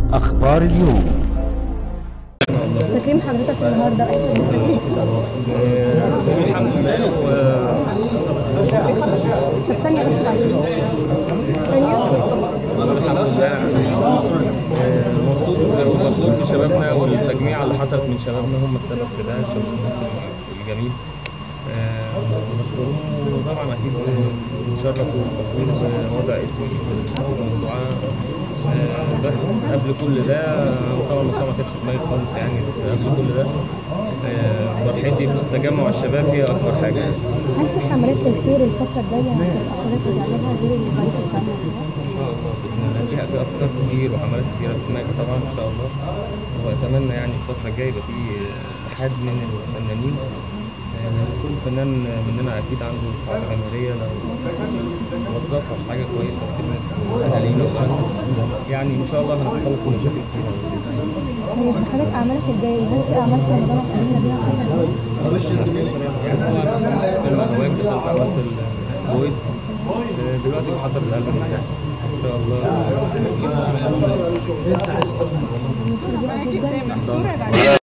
أخبار اليوم تكريم حضرتك النهارده احسن الحمد لله طب ثانيه بس بعدين ثانيه والحمد لله آه، مبسوط ومبسوط بشبابنا والتجميعة اللي حصلت من شبابنا هم السبب في ده الشباب المصري الجميل آه، مشكورون وطبعا اكيد اتشرفوا وفخورين بوضع اسمي في الموضوعات آه، بس قبل كل ده طبعا الموضوع ما كانش في دماغي خالص يعني بس قبل كل ده آه، فرحتي في تجمع الشباب هي اكبر حاجه يعني. هل في حملات للخير الفتره الجايه هتبقى حضرتك بتعملها غير اللي حضرتك بتعملها ان شاء الله باذن الله في في افكار كتير وحملات كتيره في دماغي طبعا ان شاء الله واتمنى يعني الفتره الجايه يبقى في اتحاد من الفنانين آه، كل فنان مننا اكيد عنده حاجه جماهيريه لو وظفها في حاجه كويسه في خدمه اهالينا يعني ان شاء الله هنتخلص من مشاكل كتير هي في حضرتك اعمالك الجايه هل في اعمال في رمضان هتعملها بيها يعني طبعا فيلم الهواك دخلت عملت الفويس آه، دلوقتي بحضر الالبوم بتاعي ان شاء الله جدا